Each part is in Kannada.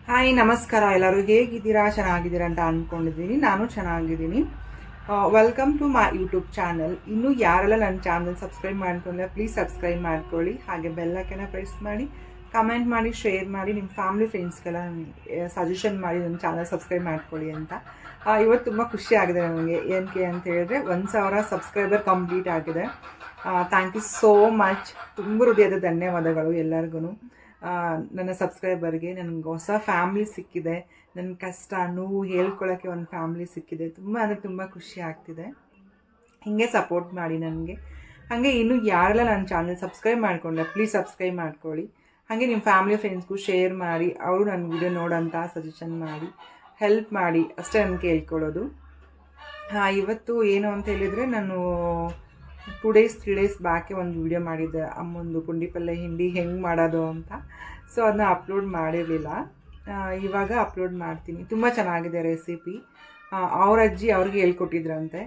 ಹಾಯ್ ನಮಸ್ಕಾರ ಎಲ್ಲರೂ ಹೇಗಿದ್ದೀರಾ ಚೆನ್ನಾಗಿದ್ದೀರಾ ಅಂತ ಅಂದ್ಕೊಂಡಿದ್ದೀನಿ ನಾನು ಚೆನ್ನಾಗಿದ್ದೀನಿ welcome to my YouTube channel ಇನ್ನೂ ಯಾರೆಲ್ಲ ನನ್ನ ಚಾನಲ್ ಸಬ್ಸ್ಕ್ರೈಬ್ ಮಾಡ್ಕೊಂಡ್ರೆ ಪ್ಲೀಸ್ ಸಬ್ಸ್ಕ್ರೈಬ್ ಮಾಡ್ಕೊಳ್ಳಿ ಹಾಗೆ ಬೆಲ್ಲಕ್ಕೆನ ಪ್ರೆಸ್ ಮಾಡಿ ಕಮೆಂಟ್ ಮಾಡಿ ಶೇರ್ ಮಾಡಿ ನಿಮ್ಮ ಫ್ಯಾಮಿಲಿ ಫ್ರೆಂಡ್ಸ್ಗೆಲ್ಲ ಸಜೆಷನ್ ಮಾಡಿ ನನ್ನ ಚಾನಲ್ ಸಬ್ಸ್ಕ್ರೈಬ್ ಮಾಡ್ಕೊಳ್ಳಿ ಅಂತ ಆ, ಇವತ್ತು ತುಂಬ ಖುಷಿ ಆಗಿದೆ ನನಗೆ ಏನಕ್ಕೆ ಅಂತ ಹೇಳಿದ್ರೆ ಒಂದು ಸಾವಿರ ಸಬ್ಸ್ಕ್ರೈಬರ್ ಕಂಪ್ಲೀಟ್ ಆಗಿದೆ ಥ್ಯಾಂಕ್ ಯು ಸೋ ಮಚ್ ತುಂಬ ಹೃದಯದ ಧನ್ಯವಾದಗಳು ಎಲ್ಲರಿಗೂ ನನ್ನ ಸಬ್ಸ್ಕ್ರೈಬರ್ಗೆ ನನಗೆ ಹೊಸ ಫ್ಯಾಮ್ಲಿ ಸಿಕ್ಕಿದೆ ನನ್ನ ಕಷ್ಟ ನೋವು ಹೇಳ್ಕೊಳ್ಳೋಕ್ಕೆ ಒಂದು ಫ್ಯಾಮ್ಲಿ ಸಿಕ್ಕಿದೆ ತುಂಬ ಅಂದರೆ ತುಂಬ ಖುಷಿ ಆಗ್ತಿದೆ ಹೀಗೆ ಸಪೋರ್ಟ್ ಮಾಡಿ ನನಗೆ ಹಾಗೆ ಇನ್ನು ಯಾರೆಲ್ಲ ನನ್ನ ಚಾನಲ್ ಸಬ್ಸ್ಕ್ರೈಬ್ ಮಾಡ್ಕೊಂಡ್ರೆ ಪ್ಲೀಸ್ ಸಬ್ಸ್ಕ್ರೈಬ್ ಮಾಡ್ಕೊಳ್ಳಿ ಹಾಗೆ ನಿಮ್ಮ ಫ್ಯಾಮಿಲಿ ಫ್ರೆಂಡ್ಸ್ಗೂ ಶೇರ್ ಮಾಡಿ ಅವರು ನನ್ನ ವಿಡಿಯೋ ನೋಡೋಂಥ ಸಜೆಷನ್ ಮಾಡಿ ಹೆಲ್ಪ್ ಮಾಡಿ ಅಷ್ಟೇ ನಾನು ಕೇಳ್ಕೊಳ್ಳೋದು ಹಾಂ ಇವತ್ತು ಏನು ಅಂತ ಹೇಳಿದರೆ ನಾನು ಟೂ ಡೇಸ್ ತ್ರೀ ಡೇಸ್ ಬ್ಯಾಕೆ ಒಂದು ವಿಡಿಯೋ ಮಾಡಿದ್ದೆ ಅಮ್ಮೊಂದು ಪುಂಡಿ ಪಲ್ಯ ಹಿಂಡಿ ಹೆಂಗೆ ಮಾಡೋದು ಅಂತ ಸೊ ಅದನ್ನ ಅಪ್ಲೋಡ್ ಮಾಡಿರಲಿಲ್ಲ ಇವಾಗ ಅಪ್ಲೋಡ್ ಮಾಡ್ತೀನಿ ತುಂಬ ಚೆನ್ನಾಗಿದೆ ರೆಸಿಪಿ ಅವ್ರ ಅಜ್ಜಿ ಅವ್ರಿಗೆ ಹೇಳ್ಕೊಟ್ಟಿದ್ರಂತೆ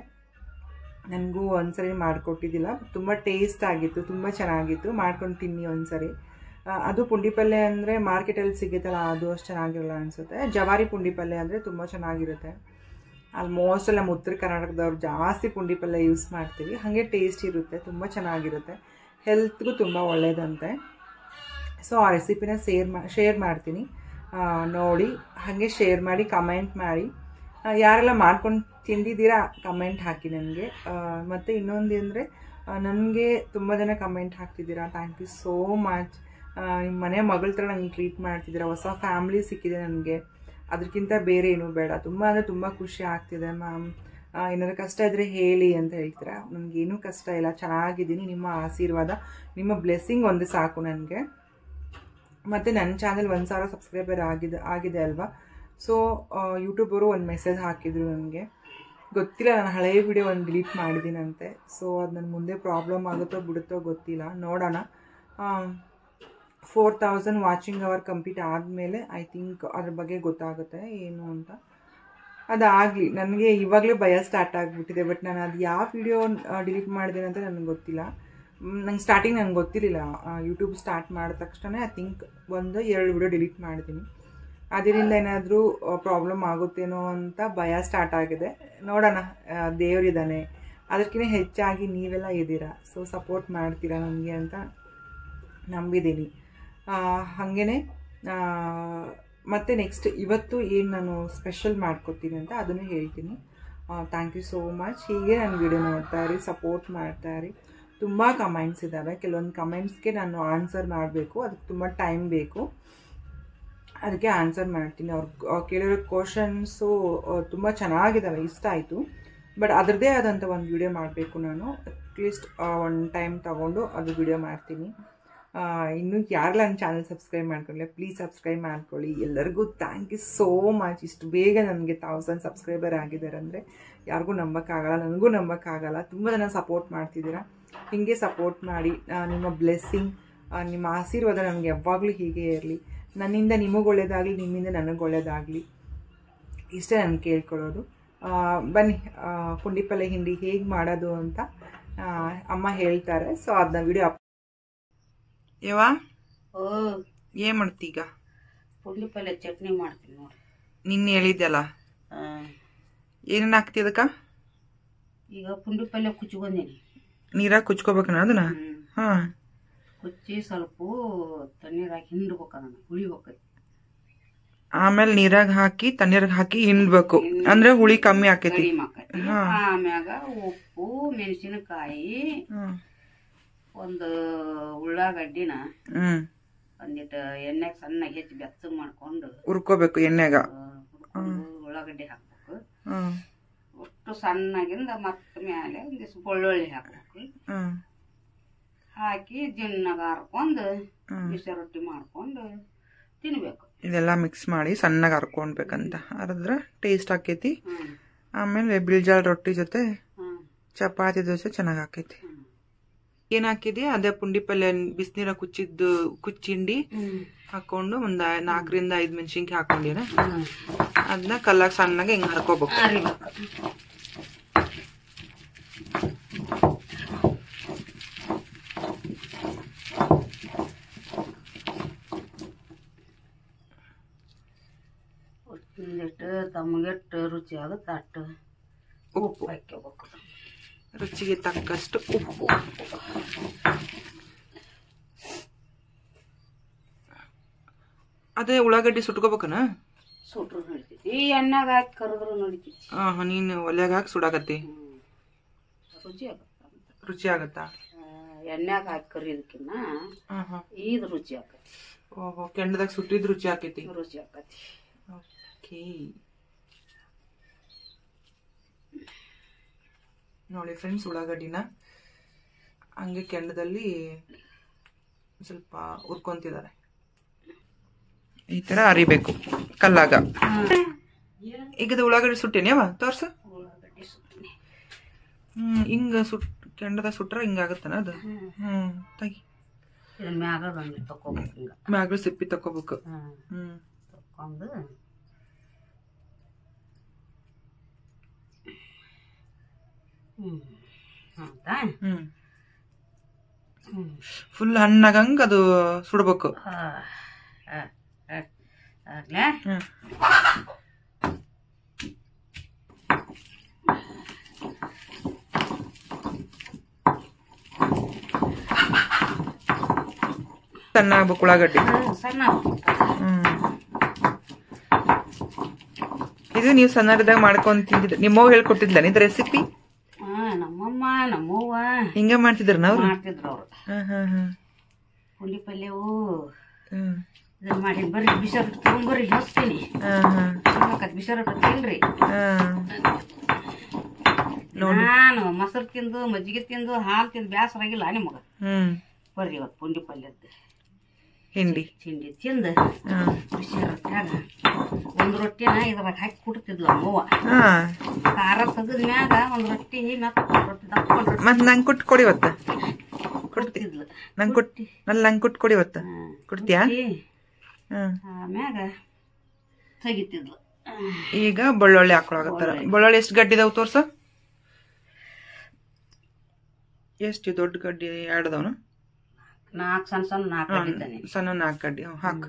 ನನಗೂ ಒಂದ್ಸರಿ ಮಾಡಿಕೊಟ್ಟಿದ್ದಿಲ್ಲ ತುಂಬ ಟೇಸ್ಟ್ ಆಗಿತ್ತು ತುಂಬ ಚೆನ್ನಾಗಿತ್ತು ಮಾಡ್ಕೊಂಡು ತಿನ್ನಿ ಒಂದ್ಸರಿ ಆ, ಅದು ಪುಂಡಿ ಪಲ್ಯ ಅಂದರೆ ಮಾರ್ಕೆಟಲ್ಲಿ ಸಿಗುತ್ತಲ್ಲ ಅದು ಅಷ್ಟು ಚೆನ್ನಾಗಿರಲ್ಲ ಅನಿಸುತ್ತೆ ಜವಾರಿ ಪುಂಡಿ ಪಲ್ಯ ಅಂದರೆ ತುಂಬ ಚೆನ್ನಾಗಿರುತ್ತೆ ಆಲ್ಮೋಸ್ಟ್ ಎಲ್ಲ ನಮ್ಮ ಉತ್ತರ ಕರ್ನಾಟಕದವ್ರು ಜಾಸ್ತಿ ಪುಂಡಿ ಪಲ್ಯ ಯೂಸ್ ಮಾಡ್ತೀವಿ ಹಾಗೆ ಟೇಸ್ಟ್ ಇರುತ್ತೆ ತುಂಬ ಚೆನ್ನಾಗಿರುತ್ತೆ ಹೆಲ್ತ್ಗೂ ತುಂಬ ಒಳ್ಳೆಯದಂತೆ ಸೊ ಆ ರೆಸಿಪಿನ ಶೇರ್ ಮಾ ಶೇರ್ ಮಾಡ್ತೀನಿ ಆ, ನೋಡಿ ಹಾಗೆ ಶೇರ್ ಮಾಡಿ ಕಮೆಂಟ್ ಮಾಡಿ ಆ, ಯಾರೆಲ್ಲ ಮಾಡ್ಕೊಂಡು ತಿಂದಿದ್ದೀರಾ ಕಮೆಂಟ್ ಹಾಕಿ ನನಗೆ ಮತ್ತು ಇನ್ನೊಂದು ಅಂದರೆ ನನಗೆ ತುಂಬ ಜನ ಕಮೆಂಟ್ ಹಾಕ್ತಿದ್ದೀರಾ ಥ್ಯಾಂಕ್ ಯು ಸೋ ಮಚ್ ನಿಮ್ಮ ಮನೆ ಮಗಳ ಥರ ನಂಗೆ ಟ್ರೀಟ್ ಮಾಡ್ತಿದ್ದೀರಾ ಹೊಸ ಫ್ಯಾಮ್ಲಿ ಸಿಕ್ಕಿದೆ ನನಗೆ ಅದಕ್ಕಿಂತ ಬೇರೆ ಏನೂ ಬೇಡ ತುಂಬ ಅಂದರೆ ತುಂಬ ಖುಷಿ ಆಗ್ತಿದೆ ಮ್ಯಾಮ್ ಏನಾದ್ರು ಕಷ್ಟ ಇದ್ದರೆ ಹೇಳಿ ಅಂತ ಹೇಳ್ತೀರಾ ನನಗೇನೂ ಕಷ್ಟ ಇಲ್ಲ ಚೆನ್ನಾಗಿದ್ದೀನಿ ನಿಮ್ಮ ಆಶೀರ್ವಾದ ನಿಮ್ಮ ಬ್ಲೆಸ್ಸಿಂಗ್ ಒಂದು ಸಾಕು ನನಗೆ ಮತ್ತು ನನ್ನ ಚಾನಲ್ ಒಂದು ಸಾವಿರ ಸಬ್ಸ್ಕ್ರೈಬರ್ ಆಗಿದೆ ಆಗಿದೆ ಅಲ್ವಾ ಸೊ ಯೂಟ್ಯೂಬರು ಒಂದು ಮೆಸೇಜ್ ಹಾಕಿದ್ರು ನನಗೆ ಗೊತ್ತಿಲ್ಲ ನಾನು ಹಳೆಯ ವಿಡಿಯೋ ಒಂದು ಡಿಲೀಟ್ ಮಾಡಿದ್ದೀನಂತೆ ಸೊ ಅದು ನನ್ನ ಮುಂದೆ ಪ್ರಾಬ್ಲಮ್ ಆಗುತ್ತೋ ಬಿಡುತ್ತೋ ಗೊತ್ತಿಲ್ಲ ನೋಡೋಣ four thousand watching hour complete ಆದಮೇಲೆ ಐ ಥಿಂಕ್ ಅದ್ರ ಬಗ್ಗೆ ಗೊತ್ತಾಗುತ್ತೆ ಏನು ಅಂತ ಅದಾಗಲಿ ನನಗೆ ಇವಾಗಲೇ ಭಯ ಸ್ಟಾರ್ಟ್ ಆಗಿಬಿಟ್ಟಿದೆ ಬಟ್ ನಾನು ಅದು ಯಾವ ವಿಡಿಯೋ ಡಿಲೀಟ್ ಮಾಡಿದ್ದೇನೆ ಅಂತ ನನಗೆ ಗೊತ್ತಿಲ್ಲ ನಂಗೆ ಸ್ಟಾರ್ಟಿಂಗ್ ನಂಗೆ ಗೊತ್ತಿರಲಿಲ್ಲ ಯೂಟ್ಯೂಬ್ ಸ್ಟಾರ್ಟ್ ಮಾಡಿದ ತಕ್ಷಣ ಐ ಥಿಂಕ್ ಒಂದು ಎರಡು ವಿಡಿಯೋ ಡಿಲೀಟ್ ಮಾಡಿದ್ದೀನಿ ಅದರಿಂದ ಏನಾದರೂ ಪ್ರಾಬ್ಲಮ್ ಆಗುತ್ತೇನೋ ಅಂತ ಭಯ ಸ್ಟಾರ್ಟ್ ಆಗಿದೆ ನೋಡೋಣ ಆ, ದೇವರಿದ್ದಾನೆ ಅದಕ್ಕಿಂತ ಹೆಚ್ಚಾಗಿ ನೀವೆಲ್ಲ ಇದ್ದೀರಾ ಸೊ ಸಪೋರ್ಟ್ ಮಾಡ್ತೀರಾ ನನಗೆ ಅಂತ ನಂಬಿದ್ದೀನಿ ಹಾಗೆಯೇ ಮತ್ತು ನೆಕ್ಸ್ಟ್ ಇವತ್ತು ಏನು ನಾನು ಸ್ಪೆಷಲ್ ಮಾಡ್ಕೊತೀನಿ ಅಂತ ಅದನ್ನು ಹೇಳ್ತೀನಿ ಥ್ಯಾಂಕ್ ಯು ಸೋ ಮಚ್ ಹೀಗೆ ನನ್ನ ವಿಡಿಯೋ ನೋಡ್ತಾ ಇರಿ ಸಪೋರ್ಟ್ ಮಾಡ್ತಾ ಇರಿ ತುಂಬ ಕಮೆಂಟ್ಸ್ ಇದ್ದಾವೆ ಕೆಲವೊಂದು ಕಮೆಂಟ್ಸ್ಗೆ ನಾನು ಆನ್ಸರ್ ಮಾಡಬೇಕು ಅದಕ್ಕೆ ತುಂಬ ಟೈಮ್ ಬೇಕು ಅದಕ್ಕೆ ಆನ್ಸರ್ ಮಾಡ್ತೀನಿ ಅವ್ರು ಕೇಳಿರೋ ಕ್ವಶನ್ಸು ತುಂಬ ಚೆನ್ನಾಗಿದ್ದಾವೆ ಇಷ್ಟ ಆಯಿತು ಬಟ್ ಅದರದ್ದೇ ಆದಂಥ ಒಂದು ವಿಡಿಯೋ ಮಾಡಬೇಕು ನಾನು ಅಟ್ಲೀಸ್ಟ್ ಒಂದು ಟೈಮ್ ತಗೊಂಡು ಅದು ವಿಡಿಯೋ ಮಾಡ್ತೀನಿ ಆ, ಇನ್ನು ಯಾರೆಲ್ಲ ನನ್ನ ಚಾನಲ್ ಸಬ್ಸ್ಕ್ರೈಬ್ ಮಾಡ್ಕೊಳ್ಳಿ ಪ್ಲೀಸ್ ಸಬ್ಸ್ಕ್ರೈಬ್ ಮಾಡ್ಕೊಳ್ಳಿ ಎಲ್ಲರಿಗೂ ಥ್ಯಾಂಕ್ ಯು ಸೋ ಮಚ್ ಇಷ್ಟು ಬೇಗ ನನಗೆ ತೌಸಂಡ್ ಸಬ್ಸ್ಕ್ರೈಬರ್ ಆಗಿದ್ದಾರೆ ಅಂದರೆ ಯಾರಿಗೂ ನಂಬೋಕ್ಕಾಗಲ್ಲ ನನಗೂ ನಂಬೋಕ್ಕಾಗಲ್ಲ ತುಂಬ ಜನ ಸಪೋರ್ಟ್ ಮಾಡ್ತಿದ್ದೀರಾ ಹೀಗೆ ಸಪೋರ್ಟ್ ಮಾಡಿ ಆ, ನಿಮ್ಮ ಬ್ಲೆಸ್ಸಿಂಗ್ ನಿಮ್ಮ ಆಶೀರ್ವಾದ ನನಗೆ ಯಾವಾಗಲೂ ಹೀಗೆ ಇರಲಿ ನನ್ನಿಂದ ನಿಮಗೆ ಒಳ್ಳೇದಾಗಲಿ ನಿಮ್ಮಿಂದ ನನಗೆ ಒಳ್ಳೇದಾಗಲಿ ಇಷ್ಟೇ ನಾನು ಕೇಳ್ಕೊಳ್ಳೋದು ಆ, ಬನ್ನಿ ಆ, ಪುಂಡಿ ಪಲ್ಯ ಹಿಂಡಿ ಹೇಗೆ ಮಾಡೋದು ಅಂತ ಆ, ಅಮ್ಮ ಹೇಳ್ತಾರೆ ಸೊ ಅದನ್ನ ವಿಡಿಯೋ ಅಪ್ ಯವ್ವ ಓ ಏನು ಮಾಡ್ತೀಗ ಪುಂಡಿ ಪಲ್ಯ ಚಟ್ನಿ ಮಾಡ್ತೀನಿ ನೋಡಿ ನಿನ್ನೆ ಹೇಳಿದ್ದೆಲ್ಲ ಏನೇನು ಹಾಕ್ತಿ ಅದಕ್ಕೆ ಈಗ ಪುಂಡಿ ಪಲ್ಯ ಕುಚ್ಕೊಂಡೀನಿ ನೀರಾಗ ಕುಚ್ಕೋಬೇಕನ ಅದನ್ನ ಹಾಂ ಕುಚ್ಚಿ ಸ್ವಲ್ಪ ತಣ್ಣೀರು ಹಾಕಿ ಹಿಂಡ್ಬೇಕು ಅದನ್ನ ಹುಳಿಬೇಕು ಆಮೇಲೆ ನೀರಾಗ ಹಾಕಿ ತಣ್ಣೀರಾಗ ಹಾಕಿ ಹಿಂಡ್ಬೇಕು ಅಂದ್ರೆ ಹುಳಿ ಕಮ್ಮಿ ಆಕೈತಿ ಕಡಿಮೆ ಆಕೈತಿ ಆಮ್ಯಾಗ ಉಪ್ಪು ಮೆಣಸಿನಕಾಯಿ ಹ್ಮ್ ಒಂದು ಉಳ್ಳಾಗಡ್ಡಿನ ಹ್ಮ್ ಒಂದಿಟ್ಟು ಎಣ್ಣೆಗೆ ಸಣ್ಣಗೆ ಹೆಚ್ಚಿ ಬೆಚ್ಚಗೆ ಮಾಡ್ಕೊಂಡು ಹುರ್ಕೋಬೇಕು ಎಣ್ಣೆಗ ಆ, ಹುರ್ಕೊಂಡು ಉಳ್ಳಾಗಡ್ಡಿ ಹಾಕ್ಬೇಕು ಹ್ಮ್ ಅಷ್ಟು ಸಣ್ಣಗಿಂದ ಮತ್ತೆ ಮೇಲೆ ಒಂದಿಷ್ಟು ಬೆಳ್ಳುಳ್ಳಿ ಹಾಕ್ಬೇಕು ಹ್ಮ್ ಹಾಕಿ ಜಿನ್ನಾಗ ಹರ್ಕೊಂಡು ಹ್ಮ್. ಬಿಸಿ ರೊಟ್ಟಿ ಮಾಡ್ಕೊಂಡು ತಿನ್ಬೇಕು ಇದೆಲ್ಲ ಮಿಕ್ಸ್ ಮಾಡಿ ಸಣ್ಣಗೆ ಹರ್ಕೊಳ್ಬೇಕಂತ ಹರಿದ್ರೆ ಟೇಸ್ಟ್ ಆಕೈತಿ ಹ್ಮ್ ಆಮೇಲೆ ಬಿಳ್ಜಾಳ ರೊಟ್ಟಿ ಜೊತೆ ಹ್ಮ್ ಚಪಾತಿ ದೋಸೆ ಚೆನ್ನಾಗಿ ಆಕೈತಿ ಹ್ಮ್. ಏನ್ ಹಾಕಿದಿ ಅದೇ ಪುಂಡಿ ಪಲ್ಯ ಬಿಸಿನೀರ ಕುಚ್ಚಿದ್ದು ಕುಚ್ಚಿಂಡಿ ಹ್ಮ್ ಹಾಕೊಂಡು ಒಂದ್ ನಾಲ್ಕರಿಂದ ಐದು ಮೆಣಸಿನ್ಕಾಯಿ ಹಾಕೊಂಡಿರ ಹ್ಮ್ ಅದನ್ನ ಕಲ್ಲಾಗ ಸಣ್ಣಗೆ ಹಿಂಗೆ ಹರ್ಕೋಬೇಕು ಅರಿಬೇಕು ಒಂದಿಟ್ಟು ತಮಗೆಟ್ಟು ರುಚಿ ಆಗುತ್ತೆ ಅಟ್ಟು ಉಪ್ಪು ಹಾಕ್ಕೋಬೇಕು ರುಚಿಗೆ ತಕ್ಕಷ್ಟು ಉಪ್ಪು ಅದೇ ಉಳ್ಳಾಗಡ್ಡಿ ಸುಟ್ಕೋಬೇಕನ ಸುಟ್ರು ನಡಿತೈತಿ ಈ ಎಣ್ಣೆಗೆ ಹಾಕಿ ಕರೆದ್ರು ನಡಿತೈತಿ ಹಾ ನೀನು ಒಲೆಯಾಗ ಹಾಕಿ ಸುಡಾಕತ್ತಿ ರುಚಿ ಆಗುತ್ತೆ ರುಚಿ ಆಗತ್ತಾ ಎಣ್ಣೆಗೆ ಹಾಕಿ ಕರಿಯೋದಕ್ಕಿನ್ನ ಹಾ ಹಾ ಇದು ರುಚಿ ಆಕತಿ ಓಹೋ ಕೆಂಡದಾಗ ಸುಟ್ಟಿದ್ ರುಚಿ ಆಕೈತಿ ರುಚಿ ಆಕತಿ ಓಕೆ ನೋಡಿ ಫ್ರೆಂಡ್ಸ್ ಉಳ್ಳಾಗಡ್ಡಿನ ಹಂಗೆ ಕೆಂಡದಲ್ಲಿ ಸ್ವಲ್ಪ ಹುರ್ಕೊಂತಿದ್ದಾರೆ ಈ ತರ ಅರಿಬೇಕು ಕಲ್ಲಾಗ ಈಗದ ಉಳ್ಳಾಗಡ್ಡಿ ಸುಟ್ಟೇನಿ ಅವ ತೋರ್ಸು ಉಳ್ಳಾಗಡ್ಡಿ ಸುಟ್ಟಿನಿ ಹ್ಮ್ ಹಿಂಗ ಸುಟ್ ಕೆಂಡದಾಗ ಸುಟ್ರ ಹಿಂಗಾಗತ್ತನ ಅದು ಹ್ಮ್ ತಗಿ ಇದ್ರ ಮ್ಯಾಗ ಬಂದು ತಕೋಬೇಕು ಹಿಂಗ ಮ್ಯಾಗ್ಳು ಸಿಪ್ಪಿ ತಕೋಬೇಕು ಹ್ಮ್ ಹ್ಮ್ ತಕೊಂಡು ಹ್ಮ್ ಹೌದಾ ಹ್ಮ್ ಹ್ಮ್ ಫುಲ್ ಹಣ್ಣಾಗಂಗ ಅದು ಸುಡ್ಬೇಕು ಆ, ಆ, ಆ, ಆಗ್ಲಾ ಹ್ಮ್ ಸಣ್ಣ ಆಗ್ಬೇಕು ಉಳ್ಳಾಗಡ್ಡಿ ಹ್ಮ್, ಸಣ್ಣ ಹ್ಮ್ ಇದು ನೀವು ಸಣ್ಣದಾಗ ಮಾಡ್ಕೊಂಡ್ ತಿಂದಿದ್ ನಿಮ್ಮವ್ ಹೇಳ್ಕೊಟ್ಟಿದ್ಲ ಇದು ರೆಸಿಪಿ ಹಾ ನಮ್ಮಮ್ಮ ನಮ್ಮವ್ವ ಹಿಂಗ ಮಾಡ್ತಿದ್ರ ಅವ್ರು ಮಾಡ್ತಿದ್ರು ಅವ್ರು ಹಾ ಹಾ ಹಾ ಪುಂಡಿ ಪಲ್ಯವು ಹ್ಮ್ ಇದನ್ನ ಮಾಡಿ ಬರ್ರಿ ಬಿಸರ್ ತಗೊಂಬರ್ರಿ ಹಚ್ತೀನಿ ಹಾ ಹಾ ತಿನ್ಬೇಕತ್ ಬಿಸರ್ ತಿನ್ರಿ ಹಾ ನಾನು ಮೊಸರು ತಿಂದು ಮಜ್ಜಿಗೆ ತಿಂದು ಹಾಲು ತಿಂದು ಬ್ಯಾಸರ ಆಗಿಲ್ಲ ನಿಮಗ ಹ್ಮ್ ಬರ್ರಿ ಇವತ್ತು ಪುಂಡಿ ಪಲ್ಯದ್ದು ಹಿಂಡಿ ತಿಂಡಿ ತಿಂದು ಹಾ ಬಿಸಿ ರೊಟ್ಯಾಗ ಒಂದು ರೊಟ್ಟಿನ ಇದ್ರಾಗ ಹಾಕಿ ಕುಡ್ತಿದ್ಲ ನಮ್ಮವ್ವ ಹಾ ಖಾರ ತೆಗೆದ ಮ್ಯಾಗ ಒಂದು ರೊಟ್ಟಿ ಮೆತ್ತ ರೊಟ್ಟಿ ದಪ್ಪ ರೊಟ್ಟಿ ಮತ್ ನಂಗ್ ಕುಟ್ ಕೊಡಿ ಇವತ್ತ ಕೊಡ್ತಿದ್ಲು ನಂಗ್ ಕುಟ್ ನಲ್ ನಂಗ್ ಕುಟ್ ಕೊಡಿ ಇವತ್ತ ಕೊಡ್ತೀಯಾ ಹ್ಮ್ ಆಮ್ಯಾಗ ತೆಗಿತಿದ್ಲು ಈಗ ಬೆಳ್ಳುಳ್ಳಿ ಹಾಕೊಳಕತ್ತಾರ ಬೆಳ್ಳುಳ್ಳಿ ಎಷ್ಟು ಗಡ್ಡಿ ಇದಾವ್ ತೋರ್ಸ ಎಷ್ಟು ದೊಡ್ಡ ಗಡ್ಡಿ ಎರಡು ಅದಾವನ ನಾಲ್ಕು ಸಣ್ಣ ಸಣ್ಣ ನಾಲ್ಕು ಇದ್ದಾನೆ ಸಣ್ಣ ನಾಲ್ಕು ಗಡ್ಡಿ ಹ್ಮ್, ಹಾಕ್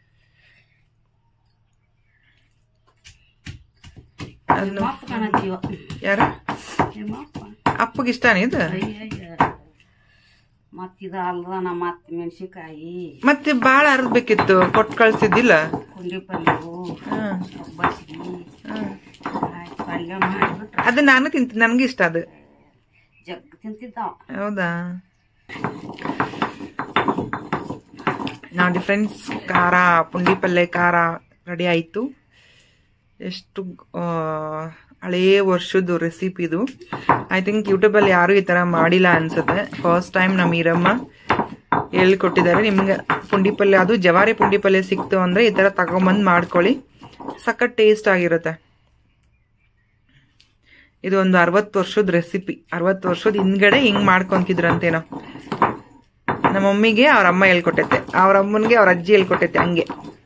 ಅದನ್ನು ಮಪ್ಪ ಕಾಣತ್ತೀವ ಯಾರ ನಿಮ್ಮಪ್ಪ ಅಪ್ಪಗೆ ಇಷ್ಟನೇ ಇದು ಅಯ್ಯಯ್ಯ ಮತ್ತಿದ ಅಲ್ದ ನಮ್ಮ ಅತ್ತೆ ಮೆಣಸಿಕಾಯಿ ಮತ್ತೆ ಬಾಳ ಅರ್ಬೇಕಿತ್ತು ಕೊಟ್ಟು ಕಳ್ಸಿದ್ದಿಲ್ಲ ಕುಂಡಿ ಪಲ್ಯವು ಹ್ಮ್ ಬಸ್ಗಿ ಹ್ಮ್. ಆಯ್ತು ಪಲ್ಯ ಮಾಡಿಬಿಟ್ರೆ ಅದು ನಾನು ತಿಂತೀನಿ ನನ್ಗೆ ಇಷ್ಟ ಅದು ಜಗ್ ತಿಂತಿದ್ದಾವ ಹೌದಾ ನೋಡಿ ಫ್ರೆಂಡ್ಸ್ ಖಾರ ಪುಂಡಿ ಪಲ್ಯ ಖಾರ ರೆಡಿ ಆಯಿತು ಎಷ್ಟು ಆ, ಹಳೇ ವರ್ಷದ ರೆಸಿಪಿ ಇದು ಐ ಥಿಂಕ್ ಯೂಟ್ಯೂಬಲ್ಲಿ ಯಾರು ಈ ಥರ ಮಾಡಿಲ್ಲ ಅನ್ಸುತ್ತೆ ಫಸ್ಟ್ ಟೈಮ್ ನಮ್ಮ ಈರಮ್ಮ ಹೇಳ್ಕೊಟ್ಟಿದ್ದಾರೆ ನಿಮ್ಗೆ ಪುಂಡಿ ಪಲ್ಯ ಅದು ಜವಾರಿ ಪುಂಡಿ ಪಲ್ಯ ಸಿಕ್ತು ಅಂದರೆ ಈ ಥರ ತಗೊಂಬಂದು ಮಾಡ್ಕೊಳ್ಳಿ ಸಖತ್ ಟೇಸ್ಟ್ ಆಗಿರುತ್ತೆ ಇದು ಒಂದು ಅರವತ್ತು ವರ್ಷದ ರೆಸಿಪಿ ಅರವತ್ತು ವರ್ಷದ ಹಿಂದ್ಗಡೆ ಹಿಂಗ್ ಮಾಡ್ಕೊಂತಿದ್ರಂತೇನೋ ನಮ್ಮ ಮಮ್ಮಿಗೆ ಅವ್ರ ಅಮ್ಮ ಹೇಳ್ಕೊಟ್ಟೈತೆ ಅವ್ರ ಅಮ್ಮನಿಗೆ ಅವ್ರ ಅಜ್ಜಿ ಹೇಳ್ಕೊಟ್ಟೈತೆ ಹಂಗೆ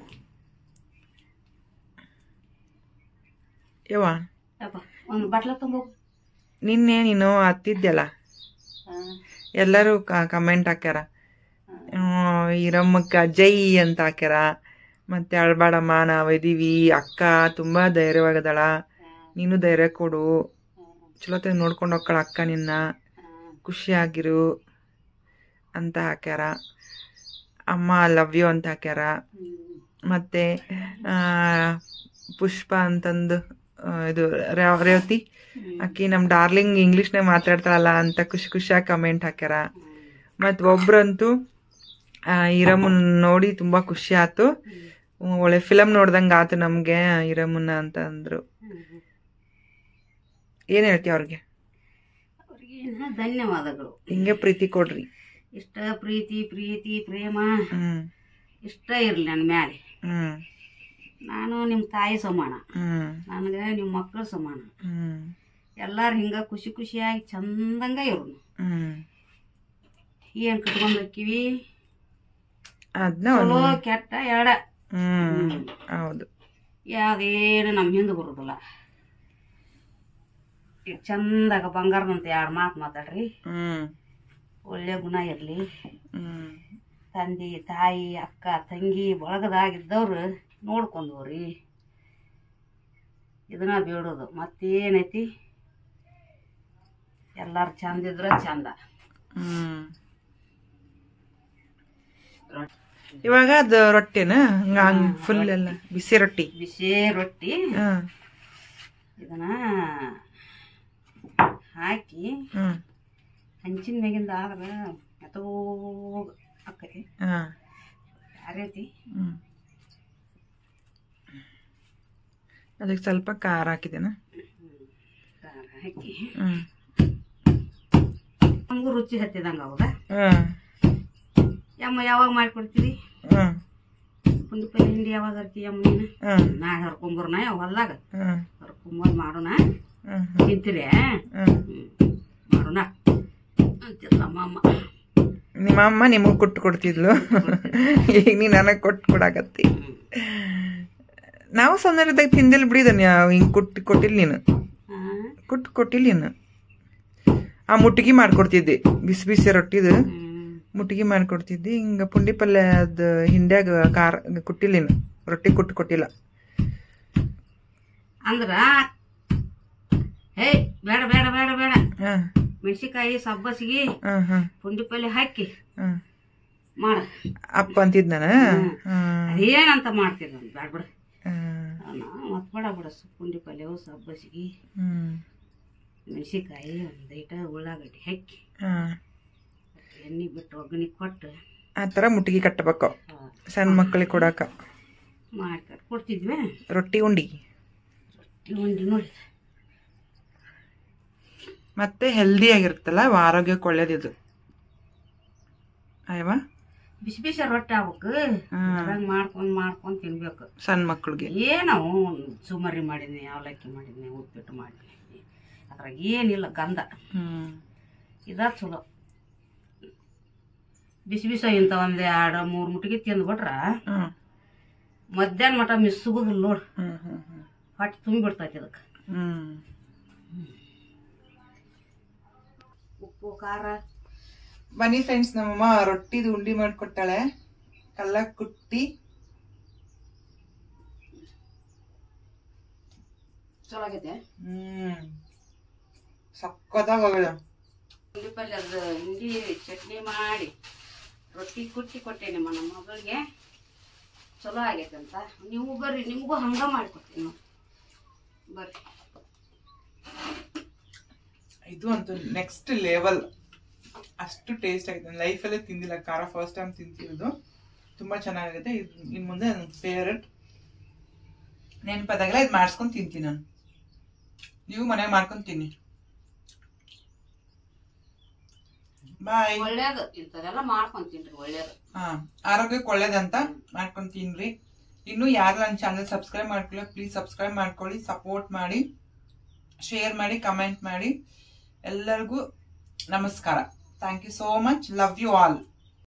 ಯವ್ವ ಯಪ್ಪ ಒಂದು ಬಟ್ಲ ತುಂಬ ನಿನ್ನೆ ನೀನು ಹತ್ತಿದ್ಯಲ್ಲ ಎಲ್ಲರೂ ಕಮೆಂಟ್ ಹಾಕ್ಯಾರ ಹ್ಮ್, ಈರಮ್ಮಕ್ಕ ಜೈ ಅಂತ ಹಾಕ್ಯಾರ ಮತ್ತೆ ಅಳ್ಬಾಡಮ್ಮ ನಾವ್ ಇದೀವಿ ಅಕ್ಕ ತುಂಬಾ ಧೈರ್ಯವಾಗದಳ ನೀನು ಧೈರ್ಯ ಕೊಡು ಚಲೋತೆ ನೋಡ್ಕೊಂಡು ಹೋಗ್ಕಳ ಅಕ್ಕ ನಿನ್ನ ಖುಷಿಯಾಗಿರು ಅಂತ ಹಾಕ್ಯಾರ ಅಮ್ಮ ಲವ್ ಯು ಅಂತ ಹಾಕ್ಯಾರ ಮತ್ತೆ ಆ, ಪುಷ್ಪ ಅಂತಂದು ಆ, ಇದು ರೇವ- ರೇವತಿ ಅಕ್ಕಿ ನಮ್ಮ ಡಾರ್ಲಿಂಗ್ ಇಂಗ್ಲೀಷ್ನಾಗ ಮಾತಾಡ್ತಾಳಲ್ಲ ಅಂತ ಖುಷಿ ಖುಷಿಯಾಗಿ ಕಮೆಂಟ್ ಹಾಕ್ಯಾರ ಮತ್ತು ಒಬ್ರಂತೂ ಆ, ಈರಮ್ಮನ್ ನೋಡಿ ತುಂಬ ಖುಷಿ ಆಯ್ತು ಒಳ್ಳೆ ಫಿಲಮ್ ನೋಡ್ದಂಗೆ ಆತು ನಮಗೆ ಈರಮ್ಮನ ಅಂತ ಅಂದರು ಏನು ಹೇಳ್ತೀವಿ ಅವ್ರಿಗೆ ಅವ್ರಿಗೆ ಧನ್ಯವಾದಗಳು ಹಿಂಗೆ ಪ್ರೀತಿ ಕೊಡ್ರಿ ಇಷ್ಟ ಪ್ರೀತಿ ಪ್ರೀತಿ ಪ್ರೇಮ ಹ್ಞೂ ಇಷ್ಟ ಇರಲಿ ನನ್ನ ಮ್ಯಾಲೆ ಹ್ಞೂ ನಾನು ನಿಮ್ಮ ತಾಯಿ ಸಮಾನ ಹ್ಞೂ ನನಗೆ ನಿಮ್ಮ ಮಕ್ಕಳು ಸಮಾನ ಹ್ಞೂ ಎಲ್ಲಾರು ಹಿಂಗ ಖುಷಿ ಖುಷಿಯಾಗಿ ಚಂದಂಗ ಇರೋನು ಹ್ಞೂ ಏನ್ ಕಟ್ಕೊಂಡ್ ಹೋಕ್ಕಿವಿ ಅದನ್ನ ಚಲೋ ಕೆಟ್ಟ ಎಡ ಹ್ಞೂ ಹೌದು ಯಾವ್ದೇನು ನಮ್ಮ ಹಿಂದೆ ಬರೋದಿಲ್ಲ ಈಗ ಚಂದಾಗ ಬಂಗಾರದಂತ ಎರಡು ಮಾತು ಮಾತಾಡ್ರಿ ಹ್ಞೂ ಒಳ್ಳೆ ಗುಣ ಇರಲಿ ಹ್ಞೂ ತಂದೆ ತಾಯಿ ಅಕ್ಕ ತಂಗಿ ಬಳಗದಾಗಿದ್ದವ್ರು ನೋಡ್ಕೊಂಡವ್ರಿ ಇದನ್ನ ಬೇಡೋದು ಮತ್ತೇನೈತಿ ಎಲ್ಲಾರು ಚಂದ ಇದ್ರೆ ಚಂದ ಹ್ಮ್ ಇವಾಗ ಅದು ರೊಟ್ಟಿನ ಹಂಗ ಫುಲ್ ಎಲ್ಲ ಬಿಸಿ ರೊಟ್ಟಿ ಬಿಸಿ ರೊಟ್ಟಿ ಹ್ಮ್ ಇದನ್ನ ಹಾಕಿ ಹ್ಮ್ ಹಂಚಿನ ಮ್ಯಾಗಿಂದ ಆದ್ರೆ ಮೆತ್ತಗೋಗ ಆಕತಿ ಹಾ ಯಾರೈತಿ ಹ್ಮ್ ಅದಕ್ಕೆ ಸ್ವಲ್ಪ ಖಾರ ಹಾಕಿದೇನ ಖಾರ ಹಾಕಿ ಹ್ಮ್ ನಮಗೂ ರುಚಿ ಹತ್ತಿದಂಗೆ ಅವಾಗ ಹ್ಮ್ ಯಮ್ಮ ಯಾವಾಗ ಮಾಡಿಕೊಡ್ತೀರಿ ಹ್ಮ್ ಪುಂಡಿ ಪಲ್ಲೆ ಹಿಂಡಿ ಯಾವಾಗ ಹರ್ತಿ ಯಮ್ಮ ನೀನು ಹ್ಮ್ ನಾಳೆ ಹರ್ಕೊಂಬರ್ನ ಹೊಲ್ದಾಗ ಹ್ಮ್ ಹರ್ಕೊಂಬಂದು ಮಾಡೋಣ ಹ್ಮ್ ತಿಂತೀರಿ ಹ್ಮ್ ಹ್ಮ್. ಮಾಡೋಣ ಅಂತಿಲ್ಲ ಅಮ್ಮ ನಿಮ್ಮ ಅಮ್ಮ ನಿಮಗ್ ಕೊಟ್ಟು ಕೊಡ್ತಿದ್ಲು ಈಗ ನೀ ನನಗ್ ಕೊಟ್ಟು ಕೊಡಾಕತ್ತಿ ನಾವು ಸಣ್ಣರಿದ್ದಾಗ ತಿಂದಿಲ್ಲ ಬಿಡಿದನ್ ಹಿಂಗ್ ಕೊಟ್ಟು ಕೊಟ್ಟಿಲ್ಲ ನೀನು ಹಾಂ ಕೊಟ್ಟು ಕೊಟ್ಟಿಲ್ಲ ನೀನು ಆ ಮುಟ್ಟಿಗೆ ಮಾಡ್ಕೊಡ್ತಿದ್ದೆ ಬಿಸಿ ಬಿಸಿ ರೊಟ್ಟಿದು ಮುಟ್ಟಿಗೆ ಮಾಡ್ಕೊಡ್ತಿದ್ದಿ ಹಿಂಗ ಪುಂಡಿ ಪಲ್ಯ ಅದ್ ಹಿಂಡ್ಯಾಗ ಖಾರ ಕೊಟ್ಟಿಲ್ಲ ನೀನು ರೊಟ್ಟಿ ಕೊಟ್ಟು ಕೊಟ್ಟಿಲ್ಲ ಅಂದ್ರ ಹೇ ಬೇಡ ಬೇಡ ಬೇಡ ಬೇಡ ಹಾ ಮೆಣಸಿಕಾಯಿ ಸಬ್ಬಸಿಗೆ ಹಾ ಹಾ ಪುಂಡಿ ಪಲ್ಲೆ ಹಾಕಿ ಹಾ ಮಾಡ ಅಪ್ಪ ಅಂತಿದ್ ನಾನು ಹ್ಮ್ ಅದೇನಂತ ಮಾಡ್ತಿದ್ದ ಬೇಡ ಬಿಡ ಹ್ಮ್ ಮತ್ ಬೇಡ ಬಿಡ ಪುಂಡಿ ಪಲ್ಯವು ಸಬ್ಬಸಿಗೆ ಹ್ಮ್ ಮೆಣಸಿಕಾಯಿ ಒಂದೈಟ ಉಳ್ಳಾಗಡ್ಡಿ ಹಾಕಿ ಹಾ ಎಣ್ಣೆ ಬಿಟ್ಟು ಒಗ್ಗರಣೆ ಕೊಟ್ಟು ಆ ಥರ ಮುಟ್ಟಿಗೆ ಕಟ್ಟಬೇಕು ಆ, ಸಣ್ಣ ಮಕ್ಕಳಿಗೆ ಕೊಡಾಕ ಮಾಡ್ಕೊಂಡು ಕೊಡ್ತಿದ್ವಿ ರೊಟ್ಟಿ ಉಂಡಿ ಉಂಡಿ ನೋಡಿ ಮತ್ತೆ ಹೆಲ್ದಿ ಆಗಿರುತ್ತಲ್ಲ ಆರೋಗ್ಯಕ್ಕೆ ಒಳ್ಳೇದಿದು ಅಯ್ಯವ ಬಿಸಿ ಬಿಸಿ ರೊಟ್ಟಿ ಆಗ್ಬೇಕು ಅದ್ರಾಗ ಮಾಡ್ಕೊಂಡ್ ಮಾಡ್ಕೊಂಡ್ ತಿನ್ಬೇಕು ಸಣ್ಣ ಮಕ್ಕಳಿಗೆ ಏನೋ ಸುಮರಿ ಮಾಡಿದ್ನಿ ಅವಲಕ್ಕಿ ಮಾಡಿದ್ನಿ ಉಪ್ಪಿಟ್ಟು ಮಾಡಿದ್ನಿ ಅದ್ರಾಗ ಏನಿಲ್ಲ ಗಂಧ ಹ್ಮ್ ಇದ ಚಲೋ ಬಿಸಿ ಬಿಸಿ ಇಂಥ ಒಂದ್ ಎರಡು ಮೂರು ಮುಟ್ಟಿಗೆ ತಿಂದ್ಬಿಟ್ರ ಹ್ಮ್ ಮಧ್ಯಾಹ್ನ ಮಟ ಮಿಸ್ಸುಗುದಿಲ್ಲ ನೋಡು ಹ್ಮ್ ಹ್ಮ್ ಹ್ಮ್ ಹೊಟ್ಟೆ ತುಂಬಿ ಬಿಡ್ತೈತಿ ಅದಕ್ಕೆ ಹ್ಮ್ ಉಪ್ಪು ಖಾರ ಬನ್ನಿ ಫ್ರೆಂಡ್ಸ್ ನಮ್ಮಮ್ಮ ರೊಟ್ಟಿದು ಉಂಡಿ ಮಾಡ್ಕೊಟ್ಟಾಳೆ ಕಲ್ಲ ಕುಟ್ಟಿ ಚಲೋ ಆಗೈತೆ ಹ್ಮ್ ಸಕ್ಕತ್ತಾಗ ಹೋಗಿದೆ ಪುಂಡಿ ಪಲ್ಯದ ಹಿಂಡಿ ಚಟ್ನಿ ಮಾಡಿ ರೊಟ್ಟಿ ಕುಟ್ಟಿ ಕೊಟ್ಟೆ ನಿಮ್ಮ ನಮ್ಮ ಮಗಳಿಗೆ ಚಲೋ ಆಗೈತೆ ಅಂತ ನೀವು ಬರ್ರಿ ನಿಮಗೂ ಹಂಗ ಮಾಡಿಕೊಡ್ತೀನಿ ನೋಡಿ ಬರ್ರಿ ಇದು ಅಂತೂ ನೆಕ್ಸ್ಟ್ ಲೆವೆಲ್ ಅಷ್ಟು ಟೇಸ್ಟ್ ಆಗಿದೆ ಲೈಫಲ್ಲೇ ತಿಂದಿಲ್ಲ ಖಾರ ಫಸ್ಟ್ ಟೈಮ್ ತಿಂತಿರೋದು ತುಂಬಾ ಚೆನ್ನಾಗಿದೆ ಇದು ಇನ್ ಮುಂದೆ ನನ್ನ ಫೇವ್ರೆಟ್ ನೆನಪದಾಗೆಲ್ಲ ಇದು ಮಾಡಿಸ್ಕೊಂಡು ತಿಂತೀನಿ ನಾನು ನೀವು ಮನೆಗೆ ಮಾಡ್ಕೊಂಡು ತಿನ್ನಿ ಬಾಯ್ ಒಳ್ಳೇದು ಇಂಥದೆಲ್ಲ ಮಾಡ್ಕೊಂತೀನ್ರಿ ಒಳ್ಳೇದು ಹಾ ಆರೋಗ್ಯಕ್ಕೆ ಒಳ್ಳೇದಂತ ಮಾಡ್ಕೊಂಡು ತಿನ್ರಿ ಇನ್ನು ಯಾರು ನನ್ನ ಚಾನಲ್ ಸಬ್ಸ್ಕ್ರೈಬ್ ಮಾಡ್ಕೊಳ್ಳಿ ಪ್ಲೀಸ್ ಸಬ್ಸ್ಕ್ರೈಬ್ ಮಾಡ್ಕೊಳ್ಳಿ ಸಪೋರ್ಟ್ ಮಾಡಿ ಶೇರ್ ಮಾಡಿ ಕಮೆಂಟ್ ಮಾಡಿ ಎಲ್ಲರಿಗೂ ನಮಸ್ಕಾರ thank you so much love you all